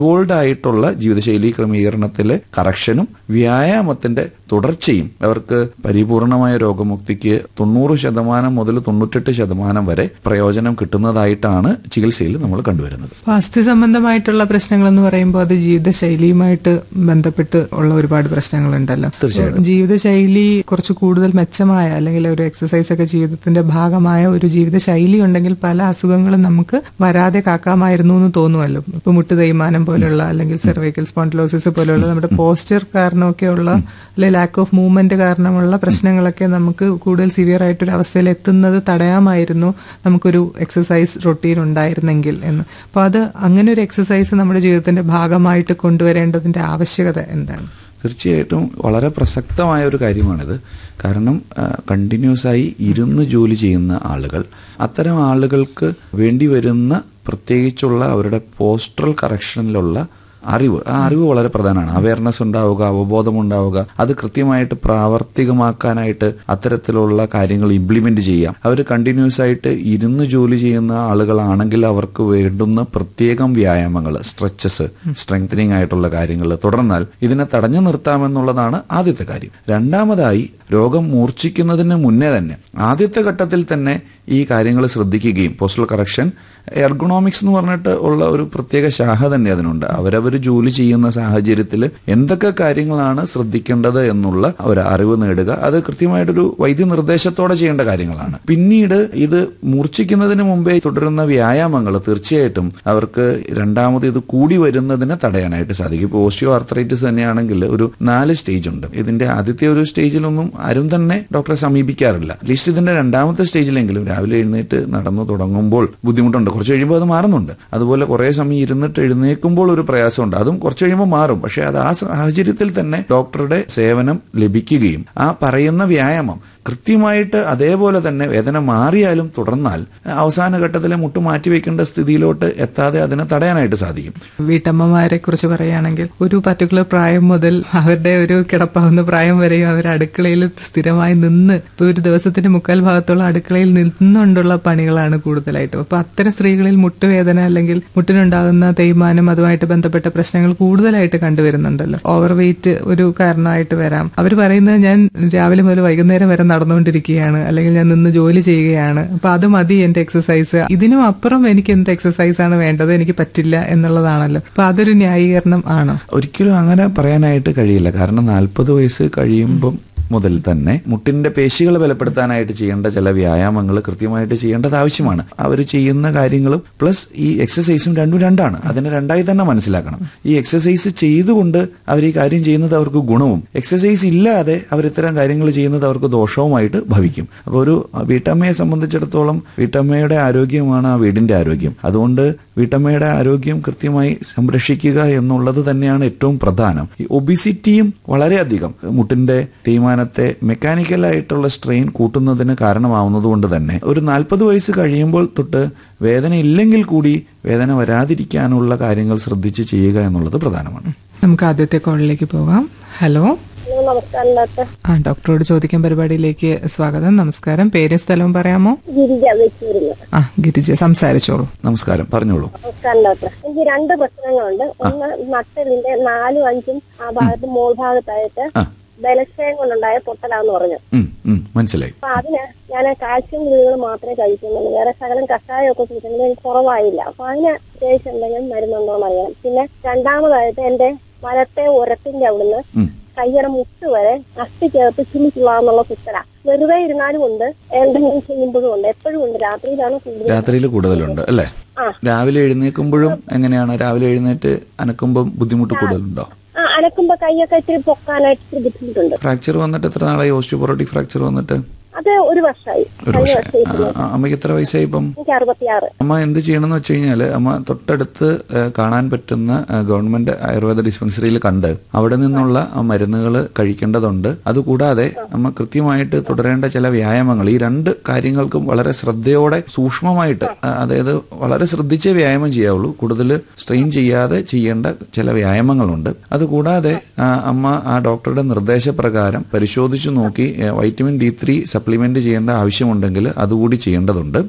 Gold ആയിട്ടുള്ള ജീവിതശൈലി ക്രമീകരണത്തിലെ കറക്ഷനും വ്യായാമത്തിന്റെ തുടർച്ചയും അവർക്ക് പരിപൂർണമായ രോഗമുക്തിക്ക് തൊണ്ണൂറ് ശതമാനം മുതൽ തൊണ്ണൂറ്റെട്ട് ശതമാനം വരെ പ്രയോജനം കിട്ടുന്നതായിട്ടാണ് ചികിത്സയിൽ നമ്മൾ കണ്ടുവരുന്നത് അപ്പൊ അസ്ഥി സംബന്ധമായിട്ടുള്ള പ്രശ്നങ്ങൾ എന്ന് പറയുമ്പോൾ അത് ജീവിതശൈലിയുമായിട്ട് ബന്ധപ്പെട്ട് ഉള്ള ഒരുപാട് പ്രശ്നങ്ങളുണ്ടല്ലോ തീർച്ചയായിട്ടും. ജീവിതശൈലി കുറച്ച് കൂടുതൽ മെച്ചമായ അല്ലെങ്കിൽ ഒരു എക്സസൈസ് ഒക്കെ ജീവിതത്തിന്റെ ഭാഗമായ ഒരു ജീവിതശൈലി ഉണ്ടെങ്കിൽ പല അസുഖങ്ങളും നമുക്ക് വരാതെ കാക്കാമായിരുന്നു എന്ന് തോന്നുമല്ലോ ഇപ്പൊ മുട്ട് തേയ്മാനം പോലുള്ള അല്ലെങ്കിൽ സെർവൈക്കൽ സ്പോണ്ടിലോസിസ് പോലുള്ള നമ്മുടെ പോസ്റ്റർ കാരണമൊക്കെയുള്ള അല്ലെങ്കിൽ ലാക്ക് ഓഫ് മൂവ്മെന്റ് കാരണമുള്ള പ്രശ്നങ്ങളൊക്കെ നമുക്ക് കൂടുതൽ സിവിയർ ആയിട്ടൊരു അവസ്ഥയിൽ എത്തുന്നത് തടയാമായിരുന്നു നമുക്കൊരു എക്സസൈസ് റൊട്ടീൻ ഉണ്ടായിരുന്നെങ്കിൽ എന്ന് അപ്പോൾ അത് അങ്ങനെ ഒരു എക്സസൈസ് നമ്മുടെ ജീവിതത്തിന്റെ ഭാഗമായിട്ട് കൊണ്ടുവരേണ്ടതിന്റെ ആവശ്യകത എന്താണ് തീർച്ചയായിട്ടും വളരെ പ്രസക്തമായ ഒരു കാര്യമാണിത് കാരണം കണ്ടിന്യൂസ് ആയി ഇരുന്ന് ജോലി ചെയ്യുന്ന ആളുകൾ അത്തരം ആളുകൾക്ക് വേണ്ടി വരുന്ന പ്രത്യേകിച്ചുള്ള അവരുടെ പോസ്റ്ററൽ കറക്ഷനിലുള്ള അറിവ് ആ അറിവ് വളരെ പ്രധാനമാണ് അവയർനെസ് ഉണ്ടാവുക അവബോധം ഉണ്ടാവുക അത് കൃത്യമായിട്ട് പ്രാവർത്തികമാക്കാനായിട്ട് അത്തരത്തിലുള്ള കാര്യങ്ങൾ ഇംപ്ലിമെന്റ് ചെയ്യാം അവർ കണ്ടിന്യൂസ് ആയിട്ട് ഇരുന്ന് ജോലി ചെയ്യുന്ന ആളുകളാണെങ്കിൽ അവർക്ക് വേണ്ടുന്ന പ്രത്യേകം വ്യായാമങ്ങൾ സ്ട്രെച്ചസ് സ്ട്രെങ്തനിങ് ആയിട്ടുള്ള കാര്യങ്ങൾ തുടർന്നാൽ ഇതിനെ തടഞ്ഞു നിർത്താമെന്നുള്ളതാണ് ആദ്യത്തെ കാര്യം രണ്ടാമതായി രോഗം മൂർച്ഛിക്കുന്നതിന് മുന്നേ തന്നെ ആദ്യത്തെ ഘട്ടത്തിൽ തന്നെ ഈ കാര്യങ്ങൾ ശ്രദ്ധിക്കുകയും പോസ്റ്റൽ കറക്ഷൻ എർഗണോമിക്സ് എന്ന് പറഞ്ഞിട്ട് ഉള്ള ഒരു പ്രത്യേക ശാഖ തന്നെ അതിനുണ്ട് അവരവർ ജോലി ചെയ്യുന്ന സാഹചര്യത്തിൽ എന്തൊക്കെ കാര്യങ്ങളാണ് ശ്രദ്ധിക്കേണ്ടത് എന്നുള്ള ഒരു അറിവ് നേടുക അത് കൃത്യമായിട്ടൊരു വൈദ്യ നിർദ്ദേശത്തോടെ ചെയ്യേണ്ട കാര്യങ്ങളാണ് പിന്നീട് ഇത് മൂർച്ഛിക്കുന്നതിന് മുമ്പേ തുടരുന്ന വ്യായാമങ്ങൾ തീർച്ചയായിട്ടും അവർക്ക് രണ്ടാമത് ഇത് കൂടി വരുന്നതിനെ തടയാനായിട്ട് സാധിക്കും ഇപ്പോൾ ഓസ്റ്റിയോ ആർത്രൈറ്റിസ് തന്നെയാണെങ്കിൽ ഒരു നാല് സ്റ്റേജ് ഉണ്ട് ഇതിന്റെ ആദ്യത്തെ ഒരു സ്റ്റേജിലൊന്നും ആരും തന്നെ ഡോക്ടറെ സമീപിക്കാറില്ല അറ്റ്ലീസ്റ്റ് ഇതിന്റെ രണ്ടാമത്തെ സ്റ്റേജിലെങ്കിലും രാവിലെ എഴുന്നേറ്റ് നടന്നു തുടങ്ങുമ്പോൾ ബുദ്ധിമുട്ടുണ്ട് കുറച്ച് കഴിയുമ്പോൾ അത് മാറുന്നുണ്ട് അതുപോലെ കുറെ സമയം ഇരുന്നിട്ട് എഴുന്നേൽക്കുമ്പോൾ ഒരു പ്രയാസമുണ്ട് അതും കുറച്ച് കഴിയുമ്പോൾ മാറും പക്ഷെ അത് ആ സാഹചര്യത്തിൽ തന്നെ ഡോക്ടറുടെ സേവനം ലഭിക്കുകയും ആ പറയുന്ന വ്യായാമം കൃത്യമായിട്ട് അതേപോലെ തന്നെ വേദന മാറിയാലും തുടർന്നാൽ അവസാന ഘട്ടത്തിലെ മുട്ട് മാറ്റിവെക്കേണ്ട സ്ഥിതിയിലോട്ട് എത്താതെ അതിനെ തടയാനായിട്ട് സാധിക്കും വീട്ടമ്മമാരെ കുറിച്ച് പറയുകയാണെങ്കിൽ ഒരു പർട്ടിക്കുലർ പ്രായം മുതൽ അവരുടെ ഒരു കിടപ്പാവുന്ന പ്രായം വരെയും അവർ അടുക്കളയിൽ സ്ഥിരമായി നിന്ന് ഇപ്പൊ ഒരു ദിവസത്തിന്റെ മുക്കാൽ ഭാഗത്തോളം അടുക്കളയിൽ നിന്നുകൊണ്ടുള്ള പണികളാണ് കൂടുതലായിട്ടും അപ്പൊ അത്തരം സ്ത്രീകളിൽ മുട്ടുവേദന അല്ലെങ്കിൽ മുട്ടിനുണ്ടാകുന്ന തേയ്മാനം അതുമായിട്ട് ബന്ധപ്പെട്ട പ്രശ്നങ്ങൾ കൂടുതലായിട്ട് കണ്ടുവരുന്നുണ്ടല്ലോ ഓവർ വെയിറ്റ് ഒരു കാരണമായിട്ട് വരാം അവർ പറയുന്നത് ഞാൻ രാവിലെ മുതൽ വൈകുന്നേരം വരെ നടന്നുകൊണ്ടിരിക്കുകയാണ് അല്ലെങ്കിൽ ഞാൻ നിന്ന് ജോലി ചെയ്യുകയാണ് അപ്പൊ അത് മതി എന്റെ എക്സസൈസ് ഇതിനും അപ്പുറം എനിക്ക് എന്ത് എക്സസൈസ് ആണ് വേണ്ടത് എനിക്ക് പറ്റില്ല എന്നുള്ളതാണല്ലോ അപ്പൊ അതൊരു ന്യായീകരണം ആണോ ഒരിക്കലും അങ്ങനെ പറയാനായിട്ട് കഴിയില്ല കാരണം നാൽപ്പത് വയസ്സ് കഴിയുമ്പം മുതൽ തന്നെ മുട്ടിന്റെ പേശികൾ ബലപ്പെടുത്താനായിട്ട് ചെയ്യേണ്ട ചില വ്യായാമങ്ങൾ കൃത്യമായിട്ട് ചെയ്യേണ്ടത് ആവശ്യമാണ് അവർ ചെയ്യുന്ന കാര്യങ്ങളും പ്ലസ് ഈ എക്സസൈസും രണ്ടും രണ്ടാണ് അതിനെ രണ്ടായി തന്നെ മനസ്സിലാക്കണം ഈ എക്സസൈസ് ചെയ്തുകൊണ്ട് അവർ ഈ കാര്യം ചെയ്യുന്നത് അവർക്ക് ഗുണവും എക്സസൈസ് ഇല്ലാതെ അവർ ഇത്തരം കാര്യങ്ങൾ ചെയ്യുന്നത് അവർക്ക് ദോഷവുമായിട്ട് ഭവിക്കും അപ്പോൾ ഒരു വീട്ടമ്മയെ സംബന്ധിച്ചിടത്തോളം വീട്ടമ്മയുടെ ആരോഗ്യമാണ് ആ വീടിന്റെ ആരോഗ്യം അതുകൊണ്ട് വീട്ടമ്മയുടെ ആരോഗ്യം കൃത്യമായി സംരക്ഷിക്കുക എന്നുള്ളത് തന്നെയാണ് ഏറ്റവും പ്രധാനം ഈ ഒബിസിറ്റിയും വളരെയധികം മുട്ടിന്റെ തേയ്മാനത്തെ മെക്കാനിക്കലായിട്ടുള്ള സ്ട്രെയിൻ കൂട്ടുന്നതിന് കാരണമാവുന്നതുകൊണ്ട് തന്നെ ഒരു നാൽപ്പത് വയസ്സ് കഴിയുമ്പോൾ തൊട്ട് വേദന ഇല്ലെങ്കിൽ കൂടി വേദന വരാതിരിക്കാനുള്ള കാര്യങ്ങൾ ശ്രദ്ധിച്ച് ചെയ്യുക എന്നുള്ളത് പ്രധാനമാണ് നമുക്ക് ആദ്യത്തെ കോളിലേക്ക് പോകാം ഹലോ ഹലോ നമസ്കാരം ഡോക്ടർ ആ ഡോക്ടറോട് ചോദിക്കാൻ പരിപാടിയിലേക്ക് സ്വാഗതം നമസ്കാരം പേരും സ്ഥലവും പറയാമോ ഗിരിജ വെച്ചൂരിന്ന് ആ ഗിരിജ സംസാരിച്ചോളൂ നമസ്കാരം പറഞ്ഞോളൂ നമസ്കാരം ഡോക്ടർ എനിക്ക് രണ്ട് പ്രശ്നങ്ങളുണ്ട് ഒന്ന് നട്ടലിന്റെ നാലും അഞ്ചും ആ ഭാഗത്ത് മോൾ ഭാഗത്തായിട്ട് ആ ബലക്ഷയം കൊണ്ടുണ്ടായ പൊട്ടലാന്ന് പറഞ്ഞു ഉം, ഉം, മനസ്സിലായി അപ്പൊ അതിന് ഞാൻ കാൽസ്യം ഗുളികകൾ മാത്രമേ കഴിക്കുന്നുള്ളൂ വേറെ ശകലം കഷായമൊക്കെ കുടിക്കുന്നത് എനിക്ക് കുറവായില്ല അപ്പൊ അതിന് അത്യാവശ്യം എന്തെങ്കിലും മരുന്നുണ്ടോ എന്ന് അറിയണം പിന്നെ രണ്ടാമതായിട്ട് എന്റെ വലത്തെ ഉരത്തിന്റെ അവിടുന്ന് ഉം. കയ്യറ മുട്ട് വരെ അസ്ഥി ചേർത്ത് ചുമിച്ചുള്ളാന്നുള്ള കുത്തല വെറുതെ ഇരുന്നാലും ഉണ്ട് എന്തെങ്കിലും ചെയ്യുമ്പോഴും ഉണ്ട് എപ്പോഴും ഉണ്ട് രാത്രിയിലാണ് കൂടുതൽ രാത്രിയിൽ കൂടുതലുണ്ട് അല്ലേ ആ. രാവിലെ എഴുന്നേൽക്കുമ്പോഴും എങ്ങനെയാണ് രാവിലെ എഴുന്നേറ്റ് അനക്കുമ്പോൾ ബുദ്ധിമുട്ട് കൂടുതലുണ്ടോ ആ അനക്കുമ്പോ കൈയൊക്കെ ഇച്ചിരി പൊക്കാനായിട്ട് ഇച്ചിരി ബുദ്ധിമുട്ടുണ്ട് ഫ്രാക്ചർ വന്നിട്ട് എത്ര നാളായി ഓസ്റ്റിയോപൊറോട്ടിക് ഫ്രാക്ചർ വന്നിട്ട് അത് ഒരു വർഷമായി ഒരു കഴിഞ്ഞ വർഷം വർഷം ആ, ആ, അമ്മയ്ക്ക് എത്ര വയസ്സായി ഇപ്പം എനിക്ക് അറുപത്തിയാറ് അമ്മ എന്ത് ചെയ്യണമെന്ന് വെച്ച് കഴിഞ്ഞാൽ അമ്മ തൊട്ടടുത്ത് ഏഹ്, കാണാൻ പറ്റുന്ന ഏഹ്, ഗവൺമെന്റ് ആയുർവേദ ഡിസ്പെൻസറിയിൽ കണ്ട് അവിടെ നിന്നുള്ള മരുന്നുകൾ കഴിക്കേണ്ടതുണ്ട് അതുകൂടാതെ അമ്മ കൃത്യമായിട്ട് തുടരേണ്ട ചില വ്യായാമങ്ങൾ ഈ രണ്ട് കാര്യങ്ങൾക്കും വളരെ ശ്രദ്ധയോടെ സൂക്ഷ്മമായിട്ട് ആ, അതായത് വളരെ ശ്രദ്ധിച്ചേ വ്യായാമം ചെയ്യാവുള്ളൂ കൂടുതൽ സ്ട്രെയിൻ ചെയ്യാതെ ചെയ്യേണ്ട ചില വ്യായാമങ്ങളുണ്ട് അതുകൂടാതെ ആ, അമ്മ ആ ഡോക്ടറുടെ നിർദ്ദേശപ്രകാരം പരിശോധിച്ചു നോക്കി ഏഹ്, വൈറ്റമിൻ ഡി ത്രീ സപ്ലിമെന്റ് ചെയ്യേണ്ട ആവശ്യമുണ്ടെങ്കിൽ അതുകൂടി ചെയ്യേണ്ടതുണ്ട്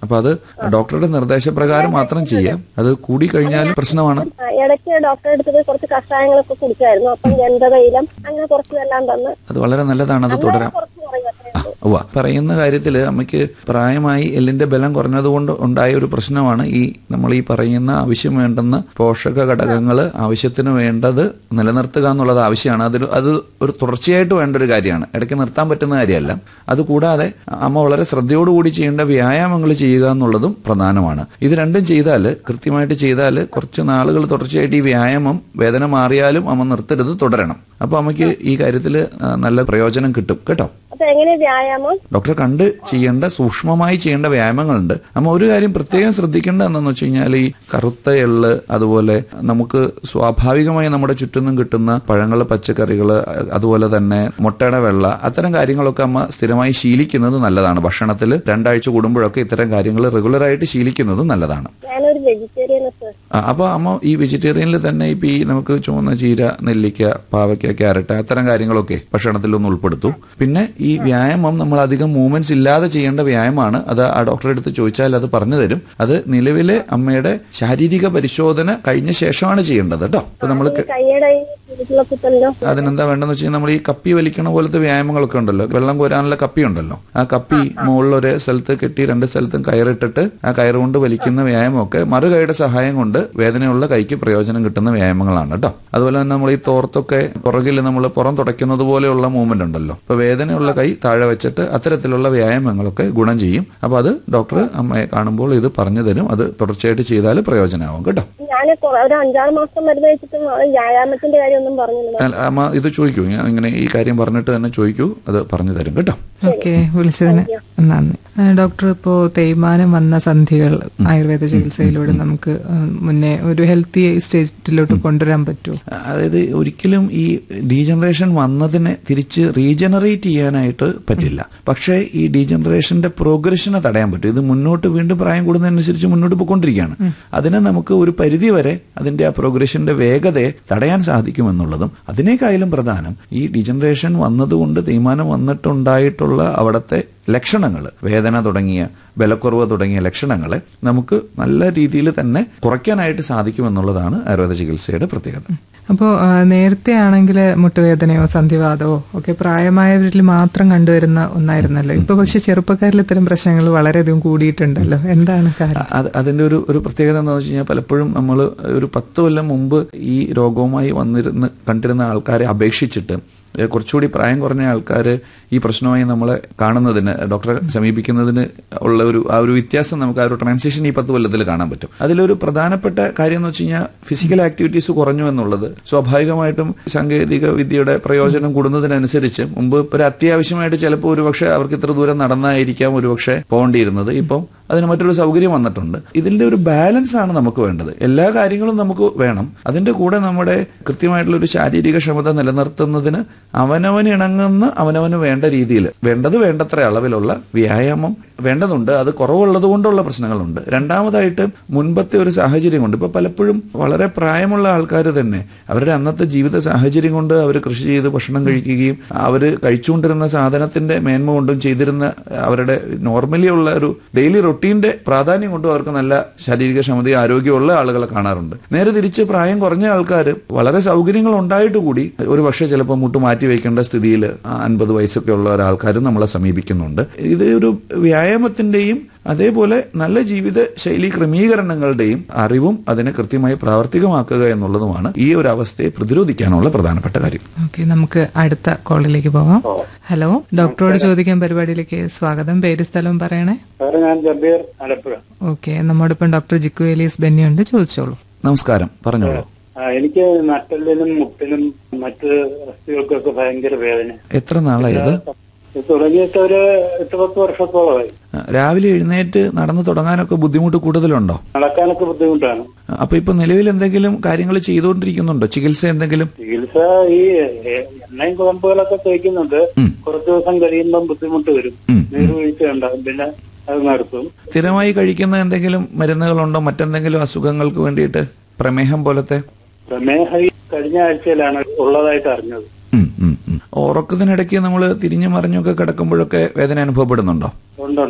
അപ്പൊ അത് ഡോക്ടറുടെ നിർദ്ദേശപ്രകാരം മാത്രം ചെയ്യാം അത് കൂടി കഴിഞ്ഞാൽ പ്രശ്നമാണ് ആ, ഇടയ്ക്ക് ഡോക്ടറെ അടുത്ത് പോയി കുറച്ച് കഷായങ്ങളൊക്കെ കുടിച്ചായിരുന്നു അപ്പം ഗന്ധതൈലം അങ്ങനെ കുറച്ചെല്ലാം തന്ന് അത് വളരെ നല്ലതാണ് അത് തുടരാം കുറച്ച് കുറയും അത്രേ ഉള്ളൂ. ഉവ്വ പറയുന്ന കാര്യത്തിൽ അമ്മയ്ക്ക് പ്രായമായി എല്ലിന്റെ ബലം കുറഞ്ഞതുകൊണ്ട് ഉണ്ടായ ഒരു പ്രശ്നമാണ് ഈ നമ്മൾ ഈ പറയുന്ന ആവശ്യം വേണ്ടുന്ന പോഷക ഘടകങ്ങൾ ആവശ്യത്തിന് വേണ്ടത് നിലനിർത്തുക എന്നുള്ളത് ആവശ്യമാണ് അതിൽ അത് ഒരു തുടർച്ചയായിട്ട് വേണ്ട ഒരു കാര്യമാണ് ഇടയ്ക്ക് നിർത്താൻ പറ്റുന്ന കാര്യമല്ല അതുകൂടാതെ അമ്മ വളരെ ശ്രദ്ധയോടുകൂടി ചെയ്യേണ്ട വ്യായാമങ്ങൾ ചെയ്യുക എന്നുള്ളതും പ്രധാനമാണ് ഇത് രണ്ടും ചെയ്താൽ കൃത്യമായിട്ട് ചെയ്താൽ കുറച്ച് നാളുകൾ തുടർച്ചയായിട്ട് ഈ വ്യായാമം വേദന മാറിയാലും അമ്മ നിർത്തരുത് തുടരണം അപ്പൊ അമ്മയ്ക്ക് ഈ കാര്യത്തിൽ നല്ല പ്രയോജനം കിട്ടും കേട്ടോ അപ്പൊ എങ്ങനെ വ്യായാമം ഡോക്ടറെ കണ്ട് ചെയ്യേണ്ട സൂക്ഷ്മമായി ചെയ്യേണ്ട വ്യായാമങ്ങളുണ്ട് നമ്മ ഒരു കാര്യം പ്രത്യേകം ശ്രദ്ധിക്കേണ്ട എന്താണെന്ന് വെച്ച് കഴിഞ്ഞാൽ ഈ കറുത്ത എള്ള് അതുപോലെ നമുക്ക് സ്വാഭാവികമായി നമ്മുടെ ചുറ്റിനും കിട്ടുന്ന പഴങ്ങൾ പച്ചക്കറികൾ അതുപോലെ തന്നെ മുട്ടയുടെ വെള്ള അത്തരം കാര്യങ്ങളൊക്കെ അമ്മ സ്ഥിരമായി ശീലിക്കുന്നത് നല്ലതാണ് ഭക്ഷണത്തിൽ രണ്ടാഴ്ച കൂടുമ്പോഴൊക്കെ ഇത്തരം കാര്യങ്ങൾ റെഗുലറായിട്ട് ശീലിക്കുന്നത് നല്ലതാണ് ഞാനൊരു വെജിറ്റേറിയൻ സർ ആ, അപ്പൊ അമ്മ ഈ വെജിറ്റേറിയനിൽ തന്നെ ഇപ്പൊ ഈ നമുക്ക് ചുവന്ന ചീര നെല്ലിക്ക പാവയ്ക്ക ക്യാരറ്റ് അത്തരം കാര്യങ്ങളൊക്കെ ഭക്ഷണത്തിൽ ഒന്ന് ഉൾപ്പെടുത്തും പിന്നെ ഈ വ്യായാമം നമ്മൾ അധികം മൂവ്മെന്റ്സ് ഇല്ലാതെ ചെയ്യേണ്ട വ്യായാമമാണ് അത് ആ ഡോക്ടറെ അടുത്ത് ചോദിച്ചാൽ അത് പറഞ്ഞു തരും അത് നിലവിലെ അമ്മയുടെ ശാരീരിക പരിശോധന കഴിഞ്ഞ ശേഷമാണ് ചെയ്യേണ്ടത് കേട്ടോ അപ്പൊ നമ്മൾ ഈ കൈയുടെ ഈ ചുരുക്കുള്ള കുത്തലിനോ അതിനെന്താ വേണ്ടെന്ന് വെച്ചാൽ നമ്മൾ ഈ കപ്പി വലിക്കണ പോലത്തെ വ്യായാമങ്ങളൊക്കെ ഉണ്ടല്ലോ വെള്ളം കോരാനുള്ള കപ്പി ഉണ്ടല്ലോ ആ കപ്പി മുകളിൽ ഒരു സ്ഥലത്ത് കെട്ടി രണ്ട് സ്ഥലത്തും കയറിട്ടിട്ട് ആ കയറ് കൊണ്ട് വലിക്കുന്ന വ്യായാമമൊക്കെ മറുകൈയുടെ സഹായം കൊണ്ട് വേദനയുള്ള കൈക്ക് പ്രയോജനം കിട്ടുന്ന വ്യായാമങ്ങളാണ് കേട്ടോ അതുപോലെ തന്നെ നമ്മൾ ഈ തോർത്തൊക്കെ പുറകിൽ നമ്മൾ പുറം തുടയ്ക്കുന്നത് പോലെയുള്ള മൂവ്മെന്റ് ഉണ്ടല്ലോ അപ്പൊ വേദനയുള്ള കൈ താഴെ വെച്ചിട്ട് അത്തരത്തിലുള്ള വ്യായാമങ്ങളൊക്കെ ഗുണം ചെയ്യും അപ്പൊ അത് ഡോക്ടർ അമ്മയെ കാണുമ്പോൾ ഇത് പറഞ്ഞു തരും അത് തുടർച്ചയായിട്ട് ചെയ്താൽ പ്രയോജനമാവും കേട്ടോ ഞാൻ ഒരു അഞ്ചാറ് മാസം മരുന്ന് കഴിച്ചിട്ടും അത് വ്യായാമത്തിന്റെ കാര്യമൊന്നും പറഞ്ഞില്ല അല്ല, അമ്മ ഇത് ചോദിക്കൂ ഞാൻ ഇങ്ങനെ ഈ കാര്യം പറഞ്ഞിട്ട് തന്നെ ചോദിക്കൂ അത് പറഞ്ഞു തരും കേട്ടോ ഓക്കെ വിളിച്ചതിന് നന്ദി ആ, ഡോക്ടർ ഇപ്പോ തേയ്മാനം വന്ന സന്ധികൾ ആയുർവേദ ചികിത്സയിലൂടെ നമുക്ക് ആ, മുന്നേ ഒരു ഹെൽത്തി സ്റ്റേറ്റിലോട്ട് കൊണ്ടുവരാൻ പറ്റുമോ അതായത് ഒരിക്കലും ഈ ഡീജനറേഷൻ വന്നതിനെ തിരിച്ച് റീജനറേറ്റ് ചെയ്യാനായിട്ട് പറ്റില്ല പക്ഷേ ഈ ഡീജനറേഷന്റെ പ്രോഗ്രഷനെ തടയാൻ പറ്റും ഇത് മുന്നോട്ട് വീണ്ടും പ്രായം കൂടുന്നതനുസരിച്ച് മുന്നോട്ട് പോയിക്കൊണ്ടിരിക്കുകയാണ് അതിനെ നമുക്ക് ഒരു പരിധി വരെ അതിന്റെ ആ പ്രോഗ്രഷന്റെ വേഗതയെ തടയാൻ സാധിക്കുമെന്നുള്ളതും അതിനേക്കായാലും പ്രധാനം ഈ ഡീജനറേഷൻ വന്നതുകൊണ്ട് തീരുമാനം വന്നിട്ടുണ്ടായിട്ടുള്ള അവിടുത്തെ ലക്ഷണങ്ങൾ വേദന തുടങ്ങിയ ബലക്കുറവ് തുടങ്ങിയ ലക്ഷണങ്ങളെ നമുക്ക് നല്ല രീതിയിൽ തന്നെ കുറയ്ക്കാനായിട്ട് സാധിക്കുമെന്നുള്ളതാണ് ആയുർവേദ ചികിത്സയുടെ പ്രത്യേകത അപ്പോൾ നേരത്തെ ആണെങ്കിൽ മുട്ടുവേദനയോ സന്ധിവാദമോ ഒക്കെ പ്രായമായവരിൽ മാത്രം കണ്ടുവരുന്ന ഒന്നായിരുന്നല്ലോ ഇപ്പൊ പക്ഷെ ചെറുപ്പക്കാരിൽ ഇത്തരം പ്രശ്നങ്ങൾ വളരെയധികം കൂടിയിട്ടുണ്ടല്ലോ എന്താണ് കാരണം അത് അതിന്റെ ഒരു ഒരു പ്രത്യേകത എന്താണെന്ന് വെച്ച് കഴിഞ്ഞാൽ പലപ്പോഴും നമ്മൾ ഒരു പത്ത് കൊല്ലം മുമ്പ് ഈ രോഗവുമായി വന്നിരുന്ന് കണ്ടിരുന്ന ആൾക്കാരെ അപേക്ഷിച്ചിട്ട് ഏഹ് കുറച്ചുകൂടി പ്രായം കുറഞ്ഞ ആൾക്കാർ ഈ പ്രശ്നമായി നമ്മളെ കാണുന്നതിന് ഡോക്ടറെ സമീപിക്കുന്നതിന് ഉള്ള ഒരു ആ ഒരു വ്യത്യാസം നമുക്ക് ആ ഒരു ട്രാൻസിഷൻ ഈ പത്ത് കൊല്ലത്തിൽ കാണാൻ പറ്റും അതിലൊരു പ്രധാനപ്പെട്ട കാര്യം എന്ന് വെച്ച് കഴിഞ്ഞാൽ ഫിസിക്കൽ ആക്ടിവിറ്റീസ് കുറഞ്ഞു എന്നുള്ളത് സ്വാഭാവികമായിട്ടും സാങ്കേതിക വിദ്യയുടെ പ്രയോജനം കൂടുന്നതിനനുസരിച്ച് മുമ്പ് ഒരു അത്യാവശ്യമായിട്ട് ചിലപ്പോൾ ഒരുപക്ഷെ അവർക്ക് ഇത്ര ദൂരം നടന്നായിരിക്കാം ഒരുപക്ഷെ പോകേണ്ടിയിരുന്നത് ഇപ്പം അതിന് മറ്റൊരു സൗകര്യം വന്നിട്ടുണ്ട് ഇതിന്റെ ഒരു ബാലൻസ് ആണ് നമുക്ക് വേണ്ടത് എല്ലാ കാര്യങ്ങളും നമുക്ക് വേണം അതിന്റെ കൂടെ നമ്മുടെ കൃത്യമായിട്ടുള്ള ഒരു ശാരീരിക ക്ഷമത നിലനിർത്തുന്നതിന് അവനവന് ഇണങ്ങുന്ന അവനവന് വേണ്ട രീതിയിൽ വേണ്ടത് വേണ്ടത്ര അളവിലുള്ള വ്യായാമം വേണ്ടതുണ്ട് അത് കുറവുള്ളത് കൊണ്ടുള്ള പ്രശ്നങ്ങളുണ്ട് രണ്ടാമതായിട്ട് മുൻപത്തെ ഒരു സാഹചര്യം കൊണ്ട് ഇപ്പൊ പലപ്പോഴും വളരെ പ്രായമുള്ള ആൾക്കാർ തന്നെ അവരുടെ അന്നത്തെ ജീവിത സാഹചര്യം കൊണ്ട് അവർ കൃഷി ചെയ്ത് ഭക്ഷണം കഴിക്കുകയും അവർ കഴിച്ചുകൊണ്ടിരുന്ന സാധനത്തിന്റെ മേന്മ കൊണ്ടും ചെയ്തിരുന്ന അവരുടെ നോർമലി ഉള്ള ഒരു ഡെയിലി റൊട്ടീന്റെ പ്രാധാന്യം കൊണ്ടും അവർക്ക് നല്ല ശാരീരിക ക്ഷമതയും ആരോഗ്യമുള്ള ആളുകളെ കാണാറുണ്ട് നേരെ തിരിച്ച് പ്രായം കുറഞ്ഞ ആൾക്കാർ വളരെ സൗകര്യങ്ങൾ ഉണ്ടായിട്ട് കൂടി ഒരു പക്ഷേ ചിലപ്പോൾ മുട്ട് മാറ്റി വയ്ക്കേണ്ട സ്ഥിതിയിൽ അൻപത് വയസ്സൊക്കെ ഉള്ള ഒരാൾക്കാരും നമ്മളെ സമീപിക്കുന്നുണ്ട് ഇത് ഒരു വ്യായാമത്തിന്റെയും അതേപോലെ നല്ല ജീവിത ശൈലി ക്രമീകരണങ്ങളുടെയും അറിവും അതിനെ കൃത്യമായി പ്രാവർത്തികമാക്കുക എന്നുള്ളതുമാണ് ഈ ഒരു അവസ്ഥയെ പ്രതിരോധിക്കാനുള്ള പ്രധാനപ്പെട്ട കാര്യം ഓക്കെ നമുക്ക് അടുത്ത കോളിലേക്ക് പോകാം ഹലോ ഡോക്ടറോട് ചോദിക്കാൻ പരിപാടിയിലേക്ക് സ്വാഗതം പേര് സ്ഥലവും പറയണേ സാറ് ഞാൻ ജബീർ ആലപ്പുഴ ഓക്കെ നമ്മോടൊപ്പം ഡോക്ടർ ജിക്കു എലീസ് ബെന്നിയുണ്ട് ചോദിച്ചോളൂ നമസ്കാരം പറഞ്ഞോളൂ ആ, എനിക്ക് നട്ടലിനും മുട്ടിനും മറ്റ് അസ്ഥികൾക്കൊക്കെ ഭയങ്കര വേദന എത്ര നാളായത് ഇത് തുടങ്ങിയിട്ട് ഒരു എട്ട് പത്ത് വർഷത്തോളമായി രാവിലെ എഴുന്നേറ്റ് നടന്നു തുടങ്ങാനൊക്കെ ബുദ്ധിമുട്ട് കൂടുതലുണ്ടോ നടക്കാനൊക്കെ ബുദ്ധിമുട്ടാണ് അപ്പൊ ഇപ്പൊ നിലവിൽ എന്തെങ്കിലും കാര്യങ്ങൾ ചെയ്തുകൊണ്ടിരിക്കുന്നുണ്ടോ ചികിത്സ എന്തെങ്കിലും ചികിത്സ ഈ എ- എണ്ണയും കുഴമ്പുകളൊക്കെ തേക്കുന്നുണ്ട് ഉം. കുറച്ചു ദിവസം കഴിയുമ്പം ബുദ്ധിമുട്ട് വരും ഉം. നീർവീഴ്ച ഉണ്ടാകും പിന്നെ അത് നിർത്തും സ്ഥിരമായി കഴിക്കുന്ന എന്തെങ്കിലും മരുന്നുകളുണ്ടോ മറ്റെന്തെങ്കിലും അസുഖങ്ങൾക്ക് വേണ്ടിയിട്ട് പ്രമേഹം പോലത്തെ പ്രമേഹം ഈ കഴിഞ്ഞ ആഴ്ചയിലാണ് ഉള്ളതായിട്ട് അറിഞ്ഞത് ഉം, ഉം, ഉം. ഉറക്കത്തിനിടയ്ക്ക് നമ്മൾ തിരിഞ്ഞു മറിഞ്ഞൊക്കെ കിടക്കുമ്പോഴൊക്കെ വേദന അനുഭവപ്പെടുന്നുണ്ടോ ഉണ്ടുണ്ട്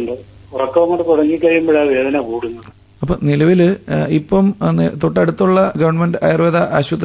ഉറക്കം കൊണ്ട് തുടങ്ങിക്കഴിയുമ്പോഴാണ് വേദന കൂടുന്നത് അപ്പൊ നിലവിൽ ഇപ്പം ആ, നെ- തൊട്ടടുത്തുള്ള ഗവൺമെന്റ് ആയുർവേദ ആശുപത്രി